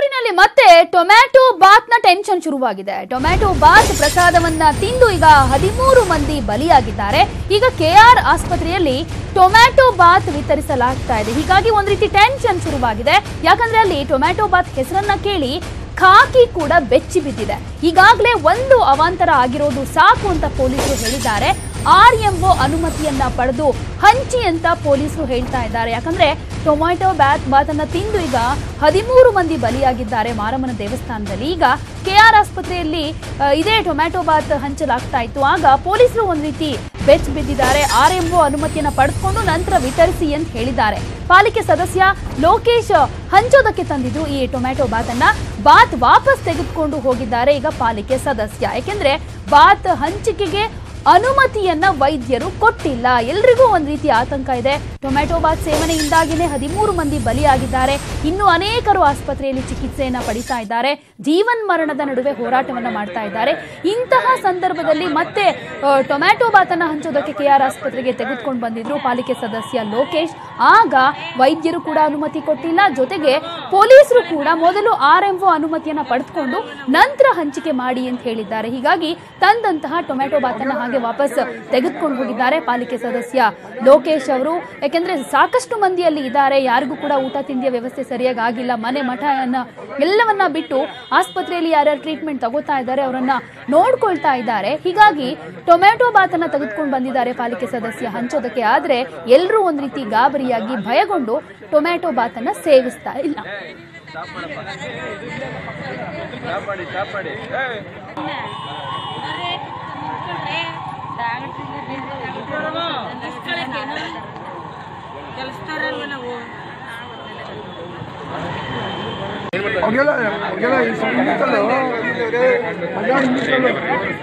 ಮೈಸೂರಿನಲ್ಲಿ ಮತ್ತೆ ಟೊಮ್ಯಾಟೊ ಬಾತ್ ನ ಟೆನ್ಷನ್ ಶುರುವಾಗಿದೆ ಟೊಮ್ಯಾಟೊ ಬಾತ್ ಪ್ರಸಾದವನ್ನ ತಿಂದು ಈಗ ಹದಿಮೂರು ಮಂದಿ ಬಲಿಯಾಗಿದ್ದಾರೆ ಈಗ ಕೆಆರ್ ಆಸ್ಪತ್ರೆಯಲ್ಲಿ ಟೊಮ್ಯಾಟೊ ಬಾತ್ ವಿತರಿಸಲಾಗ್ತಾ ಇದೆ ಹೀಗಾಗಿ ಒಂದ್ ರೀತಿ ಟೆನ್ಷನ್ ಶುರುವಾಗಿದೆ ಯಾಕಂದ್ರೆ ಅಲ್ಲಿ ಟೊಮ್ಯಾಟೊ ಬಾತ್ ಹೆಸರನ್ನ ಕೇಳಿ ಖಾಕಿ ಕೂಡ ಬೆಚ್ಚಿ ಬಿದ್ದಿದೆ ಈಗಾಗಲೇ ಒಂದು ಅವಾಂತರ ಆಗಿರೋದು ಸಾಕು ಅಂತ ಪೊಲೀಸರು ಹೇಳಿದ್ದಾರೆ ಆರ್ ಎಂಒ ಅನುಮತಿಯನ್ನ ಪಡೆದು ಹಂಚಿ ಅಂತ ಪೊಲೀಸರು ಹೇಳ್ತಾ ಇದ್ದಾರೆ ಯಾಕಂದ್ರೆ ಟೊಮ್ಯಾಟೊ ಬ್ಯಾತ್ ಬಾತನ್ನ ತಿಂದು ಈಗ ಹದಿಮೂರು ಮಂದಿ ಬಲಿಯಾಗಿದ್ದಾರೆ ಮಾರಮ್ಮನ ದೇವಸ್ಥಾನದಲ್ಲಿ ಈಗ ಕೆಆರ್ ಆಸ್ಪತ್ರೆಯಲ್ಲಿ ಆ, ಇದೇ ಟೊಮ್ಯಾಟೊ ಬಾತ್ ಹಂಚಲಾಗ್ತಾ ಇತ್ತು ಆಗ ಪೊಲೀಸರು ಒಂದ್ ರೀತಿ ಬೆಚ್ ಬಿದ್ದಿದ್ದಾರೆ ಆರ್ ಎಂಒ ಅನುಮತಿಯನ್ನ ಪಡೆದುಕೊಂಡು ನಂತರ ವಿತರಿಸಿ ಅಂತ ಹೇಳಿದ್ದಾರೆ ಪಾಲಿಕೆ ಸದಸ್ಯ ಲೋಕೇಶ್ ಹಂಚೋದಕ್ಕೆ ತಂದಿದ್ರು ಈ ಟೊಮ್ಯಾಟೊ ಬಾತ್ ಅನ್ನ ಬಾತ್ ವಾಪಸ್ ತೆಗೆದುಕೊಂಡು ಹೋಗಿದ್ದಾರೆ ಈಗ ಪಾಲಿಕೆ ಸದಸ್ಯ ಯಾಕೆಂದ್ರೆ ಬಾತ್ ಹಂಚಿಕೆಗೆ ಅನುಮತಿಯನ್ನ ವೈದ್ಯರು ಕೊಟ್ಟಿಲ್ಲ ಎಲ್ರಿಗೂ ಒಂದ್ ರೀತಿ ಆತಂಕ ಇದೆ ಟೊಮ್ಯಾಟೊ ಬಾತ್ ಸೇವನೆಯಿಂದಾಗಿನೇ ಹದಿಮೂರು ಮಂದಿ ಬಲಿಯಾಗಿದ್ದಾರೆ ಇನ್ನು ಅನೇಕರು ಆಸ್ಪತ್ರೆಯಲ್ಲಿ ಚಿಕಿತ್ಸೆಯನ್ನ ಪಡಿತಾ ಇದ್ದಾರೆ ಜೀವನ್ ಮರಣದ ನಡುವೆ ಹೋರಾಟವನ್ನ ಮಾಡ್ತಾ ಇದ್ದಾರೆ ಇಂತಹ ಸಂದರ್ಭದಲ್ಲಿ ಮತ್ತೆ ಆ, ಟೊಮ್ಯಾಟೊ ಬಾತನ್ನ ಹಂಚೋದಕ್ಕೆ ಕೆಆರ್ ಆಸ್ಪತ್ರೆಗೆ ತೆಗೆದುಕೊಂಡು ಬಂದಿದ್ರು ಪಾಲಿಕೆ ಸದಸ್ಯ ಲೋಕೇಶ್ ಆಗ ವೈದ್ಯರು ಕೂಡ ಅನುಮತಿ ಕೊಟ್ಟಿಲ್ಲ ಜೊತೆಗೆ ಪೊಲೀಸರು ಕೂಡ ಮೊದಲು ಆರ್ ಎಂಒ ಅನುಮತಿಯನ್ನ ಪಡೆದುಕೊಂಡು ನಂತರ ಹಂಚಿಕೆ ಮಾಡಿ ಅಂತ ಹೇಳಿದ್ದಾರೆ ಹೀಗಾಗಿ ತಂದಂತಹ ಟೊಮ್ಯಾಟೊ ಬಾತನ್ನ ಹಾಗೆ ವಾಪಸ್ ತೆಗೆದುಕೊಂಡು ಹೋಗಿದ್ದಾರೆ ಪಾಲಿಕೆ ಸದಸ್ಯ ಲೋಕೇಶ್ ಅವರು ಯಾಕೆಂದ್ರೆ ಸಾಕಷ್ಟು ಮಂದಿ ಅಲ್ಲಿ ಇದ್ದಾರೆ ಯಾರಿಗೂ ಕೂಡ ಊಟ ತಿಂಡಿಯ ವ್ಯವಸ್ಥೆ ಸರಿಯಾಗಿ ಆಗಿಲ್ಲ ಮನೆ ಮಠನ ಎಲ್ಲವನ್ನ ಬಿಟ್ಟು ಆಸ್ಪತ್ರೆಯಲ್ಲಿ ಯಾರ್ಯಾರು ಟ್ರೀಟ್ಮೆಂಟ್ ತಗೋತಾ ಇದ್ದಾರೆ ಅವರನ್ನ ನೋಡ್ಕೊಳ್ತಾ ಇದ್ದಾರೆ ಹೀಗಾಗಿ ಟೊಮ್ಯಾಟೊ ಬಾತನ್ನ ತೆಗೆದುಕೊಂಡು ಬಂದಿದ್ದಾರೆ ಪಾಲಿಕೆ ಸದಸ್ಯ ಹಂಚೋದಕ್ಕೆ ಆದ್ರೆ ಎಲ್ಲರೂ ಒಂದ್ ರೀತಿ ಗಾಬರಿಯಾಗಿ ಭಯಗೊಂಡು ಟೊಮ್ಯಾಟೊ ಬಾತನ್ನ ಸೇವಿಸ್ತಾ ಇಲ್ಲ ಅವ್ರಿಗೆಲ್ಲ ಅವ್ರಿಗೆಲ್ಲ ಈ ಸ್ವಲ್ಪ ಇಂಗ್ಲೀಷಲ್ಲೂ ಅದ್ಯಾವ ಇಂಗ್ಲೀಷಲ್ಲೂ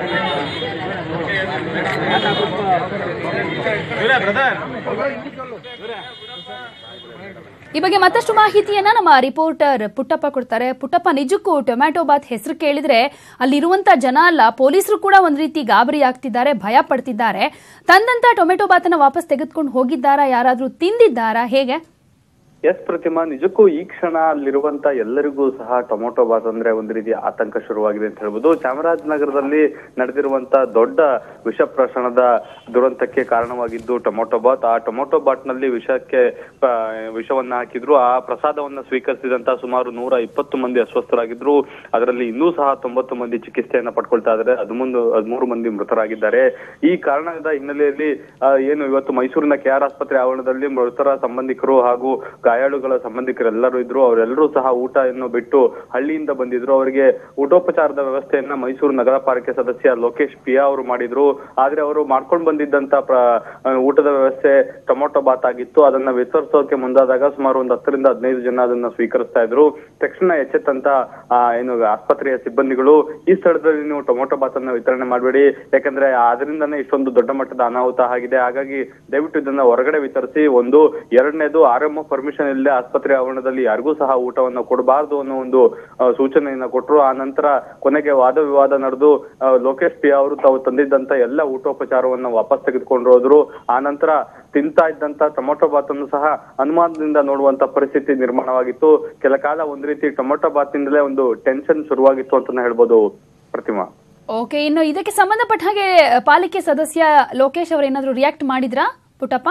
ಈ ಬಗ್ಗೆ ಮತ್ತಷ್ಟು ಮಾಹಿತಿಯನ್ನ ನಮ್ಮ ರಿಪೋರ್ಟರ್ ಪುಟ್ಟಪ್ಪ ಕೊಡ್ತಾರೆ ಪುಟ್ಟಪ್ಪ ನಿಜಕ್ಕೂ ಟೊಮ್ಯಾಟೊ ಬಾತ್ ಹೆಸರು ಕೇಳಿದ್ರೆ ಅಲ್ಲಿರುವಂತ ಜನ ಅಲ್ಲ ಪೊಲೀಸರು ಕೂಡ ಒಂದ್ ರೀತಿ ಗಾಬರಿ ಆಗ್ತಿದ್ದಾರೆ ಭಯ ಪಡ್ತಿದ್ದಾರೆ ತಂದಂತ ಟೊಮೆಟೊ ಬಾತನ್ನ ವಾಪಸ್ ತೆಗೆದುಕೊಂಡು ಹೋಗಿದ್ದಾರಾ ಯಾರಾದ್ರೂ ತಿಂದಿದ್ದಾರಾ ಹೇಗೆ ಎಸ್ ಪ್ರತಿಮಾ ನಿಜಕ್ಕೂ ಈ ಕ್ಷಣ ಅಲ್ಲಿರುವಂತ ಎಲ್ಲರಿಗೂ ಸಹ ಟೊಮೊಟೊ ಬಾತ್ ಅಂದ್ರೆ ಒಂದು ರೀತಿ ಆತಂಕ ಶುರುವಾಗಿದೆ ಅಂತ ಹೇಳ್ಬೋದು ಚಾಮರಾಜನಗರದಲ್ಲಿ ನಡೆದಿರುವಂತ ದೊಡ್ಡ ವಿಷ ಪ್ರಸರಣದ ದುರಂತಕ್ಕೆ ಕಾರಣವಾಗಿದ್ದು ಟೊಮೊಟೊ ಬಾತ್ ಆ ಟೊಮೊಟೊ ಬಾತ್ ನಲ್ಲಿ ವಿಷಕ್ಕೆ ಆ, ವಿಷವನ್ನ ಹಾಕಿದ್ರು ಆ ಪ್ರಸಾದವನ್ನ ಸ್ವೀಕರಿಸಿದಂತ ಸುಮಾರು ನೂರ ಇಪ್ಪತ್ತು ಮಂದಿ ಅಸ್ವಸ್ಥರಾಗಿದ್ರು ಅದರಲ್ಲಿ ಇನ್ನೂ ಸಹ ತೊಂಬತ್ತು ಮಂದಿ ಚಿಕಿತ್ಸೆಯನ್ನ ಪಡ್ಕೊಳ್ತಾ ಇದ್ದಾರೆ ಹದಿಮೂರು ಹದಿಮೂರು ಮಂದಿ ಮೃತರಾಗಿದ್ದಾರೆ ಈ ಕಾರಣದ ಹಿನ್ನೆಲೆಯಲ್ಲಿ ಆ, ಏನು ಇವತ್ತು ಮೈಸೂರಿನ ಕೆಆರ್ ಆಸ್ಪತ್ರೆ ಆವರಣದಲ್ಲಿ ಮೃತರ ಸಂಬಂಧಿಕರು ಹಾಗೂ ಗಾಯಾಳುಗಳ ಸಂಬಂಧಿಕರೆಲ್ಲರೂ ಇದ್ರು ಅವರೆಲ್ಲರೂ ಸಹ ಊಟವನ್ನು ಬಿಟ್ಟು ಹಳ್ಳಿಯಿಂದ ಬಂದಿದ್ರು ಅವರಿಗೆ ಊಟೋಪಚಾರದ ವ್ಯವಸ್ಥೆಯನ್ನ ಮೈಸೂರು ನಗರ ಪಾಲಿಕೆ ಸದಸ್ಯ ಲೋಕೇಶ್ ಪಿಯಾ ಅವರು ಮಾಡಿದ್ರು ಆದ್ರೆ ಅವರು ಮಾಡ್ಕೊಂಡು ಬಂದಿದ್ದಂತ ಪ್ರ- ಆ, ಊಟದ ವ್ಯವಸ್ಥೆ ಟೊಮೊಟೊ ಬಾತ್ ಆಗಿತ್ತು ಅದನ್ನ ವಿತರಿಸೋಕೆ ಮುಂದಾದಾಗ ಸುಮಾರು ಒಂದು ಹತ್ತರಿಂದ ಹದಿನೈದು ಜನ ಅದನ್ನ ಸ್ವೀಕರಿಸ್ತಾ ಇದ್ರು ತಕ್ಷಣ ಎಚ್ಚೆತ್ತಂತ ಆ, ಏನು ಆಸ್ಪತ್ರೆಯ ಸಿಬ್ಬಂದಿಗಳು ಈ ಸ್ಥಳದಲ್ಲಿ ನೀವು ಟೊಮೊಟೊ ಬಾತ್ ಅನ್ನ ವಿತರಣೆ ಮಾಡಬೇಡಿ ಯಾಕಂದ್ರೆ ಅದರಿಂದನೇ ಇಷ್ಟೊಂದು ದೊಡ್ಡ ಮಟ್ಟದ ಅನಾಹುತ ಆಗಿದೆ ಹಾಗಾಗಿ ದಯವಿಟ್ಟು ಇದನ್ನ ಹೊರಗಡೆ ವಿತರಿಸಿ ಒಂದು ಎರಡನೇದು ಆರ್ ಎಂ ಪರ್ಮಿಷನ್ ಇಲ್ಲದೆ ಆಸ್ಪತ್ರೆ ಆವರಣದಲ್ಲಿ ಯಾರಿಗೂ ಸಹ ಊಟವನ್ನು ಕೊಡಬಾರದು ಅನ್ನೋ ಒಂದು ಆ, ಸೂಚನೆಯನ್ನ ಕೊಟ್ಟರು ಆ ನಂತರ ಕೊನೆಗೆ ವಾದ ವಿವಾದ ನಡೆದು ಆ, ಲೋಕೇಶ್ ಪಿ ಅವರು ತಾವು ತಂದಿದ್ದಂತ ಎಲ್ಲ ಊಟೋಪಚಾರವನ್ನ ವಾಪಸ್ ತೆಗೆದುಕೊಂಡು ಹೋದ್ರು ಆ ನಂತರ ತಿಂತಾ ಇದ್ದಂತ ಟೊಮೊಟೊ ಬಾತ್ ಅನ್ನು ಸಹ ಅನುಮಾನದಿಂದ ನೋಡುವಂತ ಪರಿಸ್ಥಿತಿ ನಿರ್ಮಾಣವಾಗಿತ್ತು ಕೆಲ ಕಾಲ ಒಂದ್ ರೀತಿ ಟೊಮೊಟೊ ಬಾತಿಂದಲೇ ಒಂದು ಟೆನ್ಷನ್ ಶುರುವಾಗಿತ್ತು ಅಂತಾನೆ ಹೇಳ್ಬೋದು ಪ್ರತಿಮಾ ಓಕೆ ಇನ್ನು ಇದಕ್ಕೆ ಸಂಬಂಧಪಟ್ಟ ಹಾಗೆ ಪಾಲಿಕೆ ಸದಸ್ಯ ಲೋಕೇಶ್ ಅವರು ಏನಾದ್ರು ರಿಯಾಕ್ಟ್ ಮಾಡಿದ್ರಾ ಪುಟ್ಟಪ್ಪ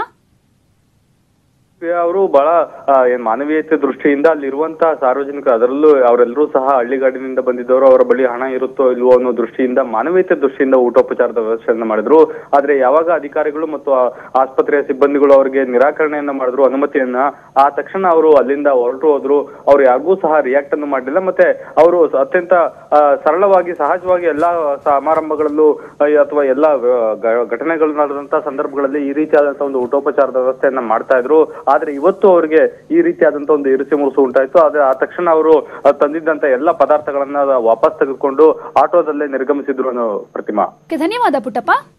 ಅವರು ಬಹಳ ಆ, ಏನ್ ಮಾನವೀಯತೆ ದೃಷ್ಟಿಯಿಂದ ಅಲ್ಲಿರುವಂತ ಸಾರ್ವಜನಿಕರು ಅದರಲ್ಲೂ ಅವರೆಲ್ಲರೂ ಸಹ ಹಳ್ಳಿಗಾಡಿನಿಂದ ಬಂದಿದ್ದವರು ಅವರ ಬಳಿ ಹಣ ಇರುತ್ತೋ ಇಲ್ವೋ ಅನ್ನೋ ದೃಷ್ಟಿಯಿಂದ ಮಾನವೀಯತೆ ದೃಷ್ಟಿಯಿಂದ ಊಟೋಪಚಾರದ ವ್ಯವಸ್ಥೆಯನ್ನ ಮಾಡಿದ್ರು ಆದ್ರೆ ಯಾವಾಗ ಅಧಿಕಾರಿಗಳು ಮತ್ತು ಆ ಆಸ್ಪತ್ರೆಯ ಸಿಬ್ಬಂದಿಗಳು ಅವರಿಗೆ ನಿರಾಕರಣೆಯನ್ನ ಮಾಡಿದ್ರು ಅನುಮತಿಯನ್ನ ಆ ತಕ್ಷಣ ಅವರು ಅಲ್ಲಿಂದ ಹೊರಟು ಹೋದ್ರು ಅವ್ರು ಯಾರಿಗೂ ಸಹ ರಿಯಾಕ್ಟ್ ಅನ್ನು ಮಾಡಲಿಲ್ಲ ಮತ್ತೆ ಅವರು ಅತ್ಯಂತ ಆ, ಸರಳವಾಗಿ ಸಹಜವಾಗಿ ಎಲ್ಲಾ ಸಮಾರಂಭಗಳಲ್ಲೂ ಆ, ಅಥವಾ ಎಲ್ಲಾ ಆ, ಗ- ಘಟನೆಗಳು ನಡೆದಂತ ಸಂದರ್ಭಗಳಲ್ಲಿ ಈ ರೀತಿಯಾದಂತ ಒಂದು ಊಟೋಪಚಾರದ ವ್ಯವಸ್ಥೆಯನ್ನ ಮಾಡ್ತಾ ಇದ್ರು ಆದ್ರೆ ಇವತ್ತು ಅವರಿಗೆ ಈ ರೀತಿಯಾದಂತ ಒಂದು ಇರಿಸಿ ಮುರುಸು ಉಂಟಾಯ್ತು ಆದ್ರೆ ಆ ತಕ್ಷಣ ಅವರು ಆ, ತಂದಿದ್ದಂತ ಎಲ್ಲಾ ಪದಾರ್ಥಗಳನ್ನ ವಾಪಸ್ ತೆಗೆದುಕೊಂಡು ಆಟೋದಲ್ಲೇ ನಿರ್ಗಮಿಸಿದ್ರು ಅನ್ನೋ ಪ್ರತಿಮಾ ಓಕೆ, ಧನ್ಯವಾದ ಪುಟ್ಟಪ್ಪ